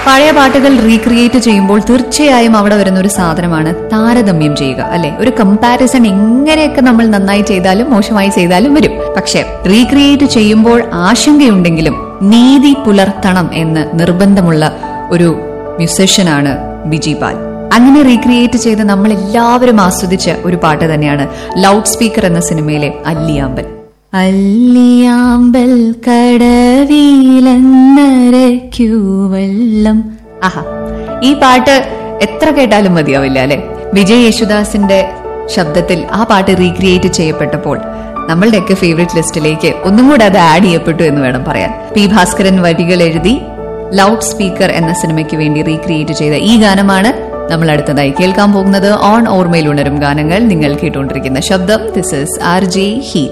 പഴയ പാട്ടുകൾ റീക്രിയേറ്റ് ചെയ്യുമ്പോൾ തീർച്ചയായും അവിടെ വരുന്ന ഒരു സാധനമാണ് താരതമ്യം ചെയ്യുക അല്ലെ ഒരു കമ്പാരിസൺ എങ്ങനെയൊക്കെ നമ്മൾ നന്നായി ചെയ്താലും മോശമായി ചെയ്താലും വരും പക്ഷെ റീക്രിയേറ്റ് ചെയ്യുമ്പോൾ ആശങ്കയുണ്ടെങ്കിലും നീതി പുലർത്തണം എന്ന് നിർബന്ധമുള്ള ഒരു മ്യൂസിഷ്യനാണ് ബിജി പാൽ അങ്ങനെ റീക്രിയേറ്റ് ചെയ്ത് നമ്മൾ എല്ലാവരും ആസ്വദിച്ച ഒരു പാട്ട് തന്നെയാണ് ലൗഡ് സ്പീക്കർ എന്ന സിനിമയിലെ അല്ലിയാമ്പൽ അല്ലിയാമ്പൽ കടവിലെന്നരയ്ക്കൂ വെള്ളം ആഹാ ഈ പാട്ട് എത്ര കേട്ടാലും മതിയാവില്ല അല്ലെ വിജയ് യേശുദാസിന്റെ ശബ്ദത്തിൽ ആ പാട്ട് റീക്രിയേറ്റ് ചെയ്യപ്പെട്ടപ്പോൾ നമ്മളുടെയൊക്കെ ഫേവറേറ്റ് ലിസ്റ്റിലേക്ക് ഒന്നും കൂടെ അത് ആഡ് ചെയ്യപ്പെട്ടു എന്ന് വേണം പറയാൻ പി ഭാസ്കരൻ വരികൾ എഴുതി ലൗഡ് സ്പീക്കർ എന്ന സിനിമയ്ക്ക് വേണ്ടി റീക്രിയേറ്റ് ചെയ്ത ഈ ഗാനമാണ് നമ്മൾ അടുത്തതായി കേൾക്കാൻ പോകുന്നത് ഓൺ ഓർമ്മയിൽ ഉണരും ഗാനങ്ങൾ നിങ്ങൾ കേട്ടുകൊണ്ടിരിക്കുന്ന ശബ്ദം this is R J Heera